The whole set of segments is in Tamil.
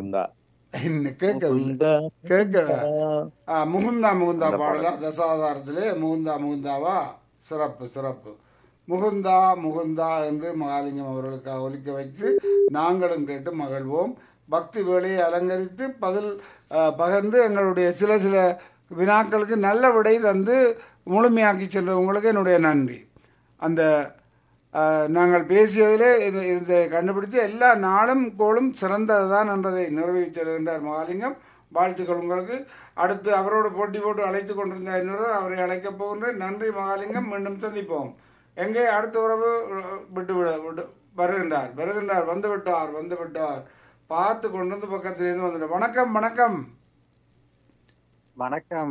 முகுந்தா என்ன கேட்கவில்லை முகுந்தா கேட்க ஆ, முகுந்தா முகுந்தா பாடலா தசாவதாரத்திலே முகுந்தா முகுந்தாவா சிறப்பு சிறப்பு முகுந்தா முகுந்தா என்று மகாலிங்கம் அவர்களுக்காக ஒலிக்க வைத்து நாங்களும் கேட்டு மகிழ்வோம் பக்தி வேலையை அலங்கரித்து பதில் ஆ, பகிர்ந்து எங்களுடைய சில சில வினாக்களுக்கு நல்ல விடை தந்து முழுமையாக்கி சென்றவங்களுக்கு என்னுடைய நன்றி அந்த ஆஹ், நாங்கள் பேசியதிலே இது இதை கண்டுபிடித்து எல்லா நாளும் கோளும் சிறந்ததுதான் என்றதை நிறைவேற்றி செல்கின்றார் மகாலிங்கம் வாழ்த்துக்கள் உங்களுக்கு அடுத்து அவரோடு போட்டி போட்டு அழைத்து கொண்டிருந்த இன்னொரு அவரை அழைக்கப் போகின்றேன் நன்றி மகாலிங்கம் மீண்டும் சந்திப்போம் எங்கே அடுத்த உறவு அஹ், விட்டு விட விட்டு வருகின்றார் வருகின்றார் வந்து விட்டார் வந்து விட்டார் பார்த்து கொண்டு வந்து பக்கத்திலிருந்து வந்துட்டார் வணக்கம் வணக்கம் வணக்கம்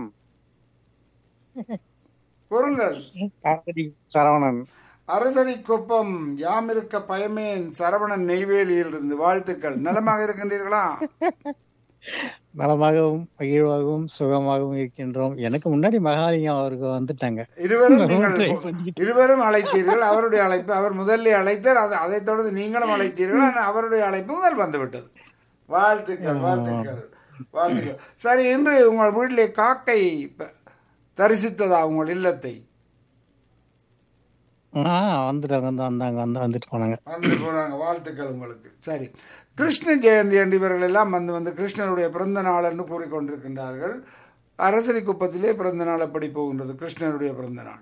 கூறுங்கள் சரவணன் அரசடி குப்பம் யாம் இருக்க பயமேன் சரவணன் நெய்வேலியில் இருந்து வாழ்த்துக்கள் நலமாக இருக்கின்றீர்களா நலமாகவும் மகிழ்வாகவும் சுகமாகவும் இருக்கின்றோம் எனக்கு முன்னாடி மகாலிங்கம் அவருக்கு வந்துட்டாங்க இருவரும் நீங்கள் try பண்ணிக்கிட்டு. இருவரும் அழைத்தீர்கள் அவருடைய அழைப்பு அவர் முதல்ல அழைத்தார் அது அதைத் தொடர்ந்து நீங்களும் அழைத்தீர்கள் ஆனால் அவருடைய அழைப்பு முதல் வந்துவிட்டது வாழ்த்துக்கள் வாழ்த்துக்கள் வாழ்த்துக்கள் சரி இன்று உங்கள் வீட்டிலே காக்கை ப- தரிசித்ததா உங்கள் இல்லத்தை ஆஹ் வந்துட்டாங்க வந்து வந்தாங்க வந்து வந்துட்டு போனாங்க வந்து போனாங்க வாழ்த்துக்கள் உங்களுக்கு சரி கிருஷ்ண ஜெயந்தி என்று இவர்கள் எல்லாம் வந்து வந்து கிருஷ்ணருடைய பிறந்த நாள் என்று கூறிக்கொண்டிருக்கின்றார்கள் அரசடி குப்பத்திலே பிறந்த நாள் எப்படி போகின்றது கிருஷ்ணருடைய பிறந்த நாள்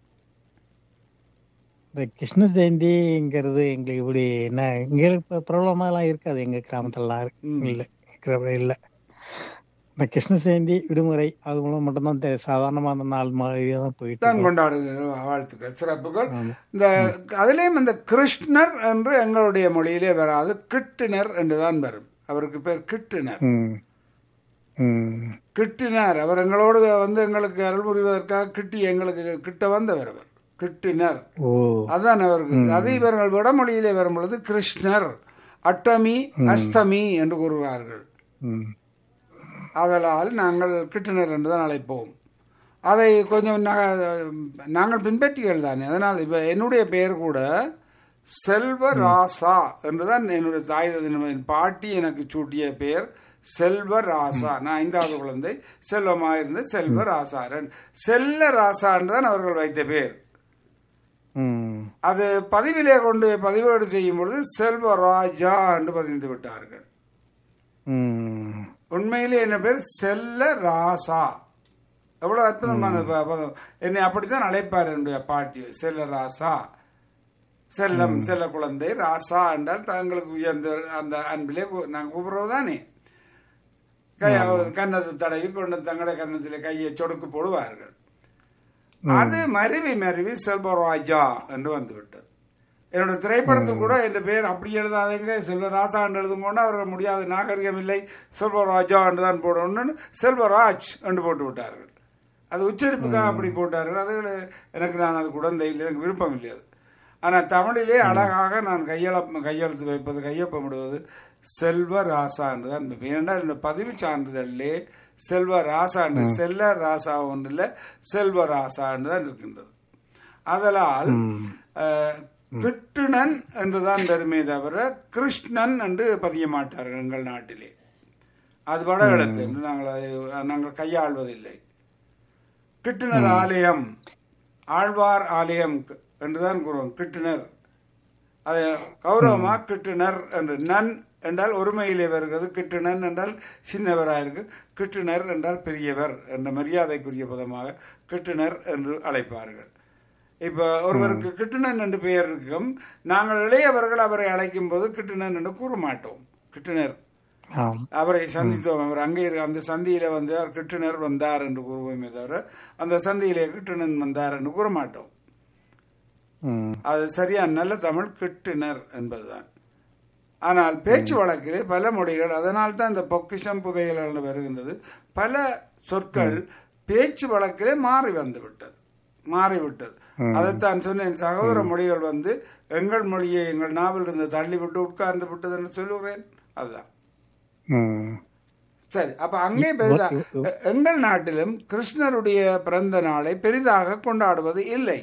இந்த கிருஷ்ண ஜெயந்திங்கிறது எங்களுக்கு இப்படி என்ன எங்களுக்கு பிரபலமா எல்லாம் இருக்காது எங்க கிராமத்துலலாம் இருக்கு. இல்ல இருக்கிற இல்ல இந்த கிருஷ்ண ஜெயந்தி விடுமுறை அது மூலம் மட்டும்தான் தெ- சாதாரணமா அந்த நாள் மாதிரியே தான் போயிட்டு தான் இருக்கு. கொண்டாடுகிறோம் வாழ்த்துக்கள் சிறப்புகள் ஆமா. இந்த அதிலேயும் இந்த கிருஷ்ணர் என்று எங்களுடைய மொழியிலே வராது கிட்டினர் என்று தான் வரும் அவருக்கு பேர் கிட்டினர் ம் ம் கிட்டினார் அவர் எங்களோடு வந்து எங்களுக்கு அருள் புரிவதற்காக கிட்டி எங்களுக்கு கிட்ட வந்தவர் அவர் கிட்டினர் ஓ அதான் அவருக்கு அது இவர்கள் வடமொழியிலே வரும் பொழுது கிருஷ்ணர் அட்டமி அஷ்டமி என்று கூறுகிறார்கள் ம் ஆதலால் நாங்கள் கிட்டினர் என்று தான் அழைப்போம் அதை கொஞ்சம் நா- நாங்கள் பின்பற்றிகள் தானே அதனால் இப்போ என்னுடைய பெயர் கூட செல்வராசா என்றுதான் என்னுடைய தாய் தந்தை- என் பாட்டி எனக்கு சூட்டிய பெயர் செல்வராசா நான் ஐந்தாவது குழந்தை செல்வமாக இருந்து செல்வராசா ரெண்டு- செல்லராசா என்று தான் அவர்கள் வைத்த பெயர் ம் அது பதிவிலே கொண்டு பதிவேடு செய்யும் பொழுது செல்வராஜா என்று பதிந்து விட்டார்கள் ம் உண்மையிலே என்ன பேர் செல்ல ராசா எவ்வளவு அற்புதமான ப- பதம் என்னை அப்படித்தான் அழைப்பார் என்னுடைய பாட்டி செல்ல ராசா செல்லம் செல்ல குழந்தை ராசா என்றால் தங்களுக்கு உயர்ந்த அந்த அன்பிலே கூ- நாங்கள் கூப்பிடுறது தானே கைய கன்னத்தை தடவி கொண்டு தங்களுடைய கன்னத்திலே கையை சொடுக்கு போடுவார்கள் அது மருவி மருவி செல்வராஜா என்று வந்துவிட்டது என்னோட திரைப்படத்தில் கூட என் பேர் அப்படி எழுதாதீங்க செல்வராசா என்று எழுதும் அவர்கள் முடியாத நாகரிகம் இல்லை செல்வராஜா என்று தான் போடணும்னு செல்வராஜ் என்று போட்டு விட்டார்கள் அது உச்சரிப்புக்காக அப்படி போட்டார்கள் அது எனக்கு நான் அது குழந்தை இல்லை எனக்கு விருப்பம் இல்லை அது ஆனால் தமிழிலே அழகாக நான் கையெழ கையெழுத்து வைப்பது கையொப்பமிடுவது செல்வராசா என்று தான் இருப்பேன். ஏனென்றால் என்னுடைய பதிவு சான்றிதழிலே செல்வராசா என்று செல்ல ராசா ஒன்றில் செல்வராசா என்று தான் இருக்கின்றது அதனால் அஹ், கிருட்டிணன் என்றுதான் பெருமை தவிர கிருஷ்ணன் என்று பதிய மாட்டார்கள் எங்கள் நாட்டிலே அது வட எழுத்து என்று நாங்கள் அதை நாங்கள் கையாள்வதில்லை கிட்டினர் ஆலயம் ஆழ்வார் ஆலயம் என்றுதான் கூறுவோம் கிட்டினர் அது கௌரவமா கிட்டினர் என்று நன் என்றால் ஒருமையிலே வருகிறது கிட்டினன் என்றால் சின்னவராக இருக்கு கிட்டினர் என்றால் பெரியவர் என்ற மரியாதைக்குரிய பதமாக கிட்டினர் என்று அழைப்பார்கள் இப்போ ஒருவருக்கு கிட்டினன் என்று பெயர் இருக்கும் நாங்கள் இளையவர்கள் அவரை அழைக்கும் போது கிட்டினன் என்று கூற மாட்டோம் கிட்டினர் ஆம் அவரை சந்தித்தோம் அவர் அங்கே இருக்க அந்த சந்தியில வந்து அவர் கிட்டுனர் வந்தார் என்று கூறுவோமே தவிர அந்த சந்தியிலே கிட்டுனன் வந்தார் என்று கூற மாட்டோம் ம் அது சரியா நல்ல தமிழ் கிட்டுனர் என்பதுதான் ஆனால் பேச்சு வழக்கிலே பல மொழிகள் அதனால் தான் இந்த பொக்கிஷம் புதையல் வருகின்றது பல சொற்கள் பேச்சு வழக்கிலே மாறி வந்து விட்டது மாறிவிட்டது அதைத்தான் சொன்னேன் சகோதர மொழிகள் வந்து எங்கள் மொழியை எங்கள் நாவில் இருந்து தள்ளி விட்டு உட்கார்ந்து விட்டது என்று சொல்லுகிறேன் அதுதான் ம் சரி அப்ப அங்கே பெரிதா எ- எங்கள் நாட்டிலும் கிருஷ்ணருடைய பிறந்த நாளை பெரிதாக கொண்டாடுவது இல்லை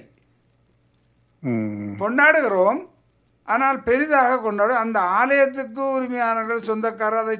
ம் கொண்டாடுகிறோம் ஆனால் பெரிதாக கொண்டாடு அந்த ஆலயத்துக்கு உரிமையானவர்கள் சொந்தக்காரர் அதை